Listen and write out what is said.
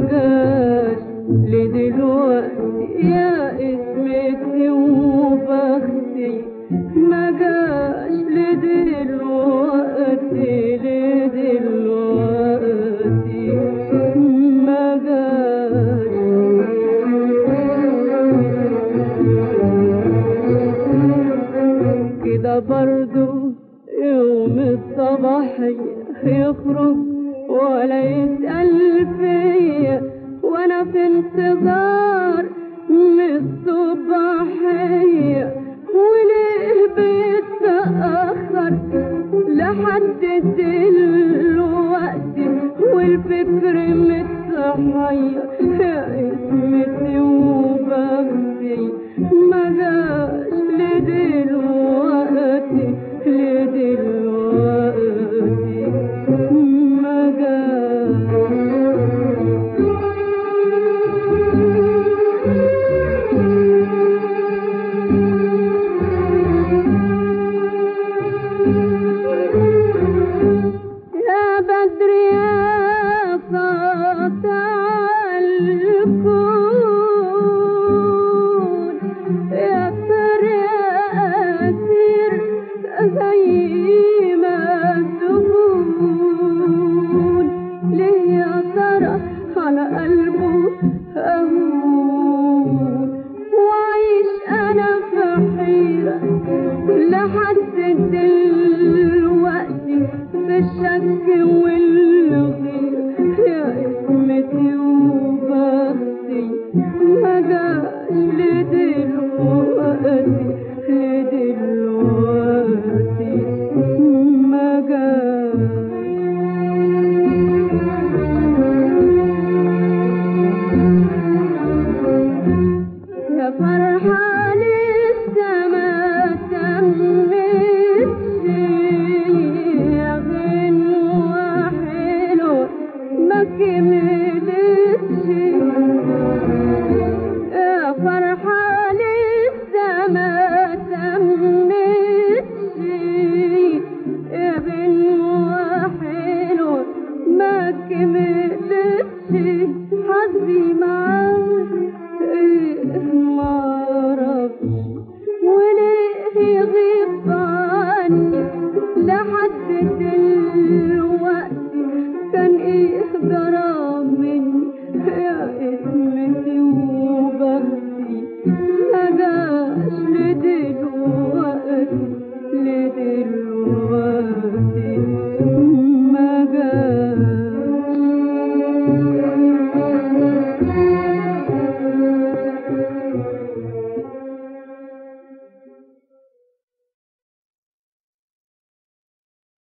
جاش لدلوقتي يا اسمتي وبختي ما جاش لدلوقتي لدلوقتي ما جاش كده برضو يوم الصباحي يخرج ولا يسأل فيا وانا في انتظار من الصباحية وليه بيتأخر لحد دلوقتي والفكر متحير يا اسمتي وبختي ما جاش لدلوقتي لدلوقتي ما يا بدر يا ساطع الكون يا فراسير زي ما تكون ليه يا ترى على قلبه أهون وعيش أنا في حيرة لحد دلوقتي في الشك والغيرة يا اسمتي وبختي ما جاش لدلوقتي لدلوقتي ما جاش يا فرحة لسه ما تمتش يا غنوة حلوة ما كملتش يا فرحة لسه ما تمتش يا غنوة حلوة ما كملتش حظي ما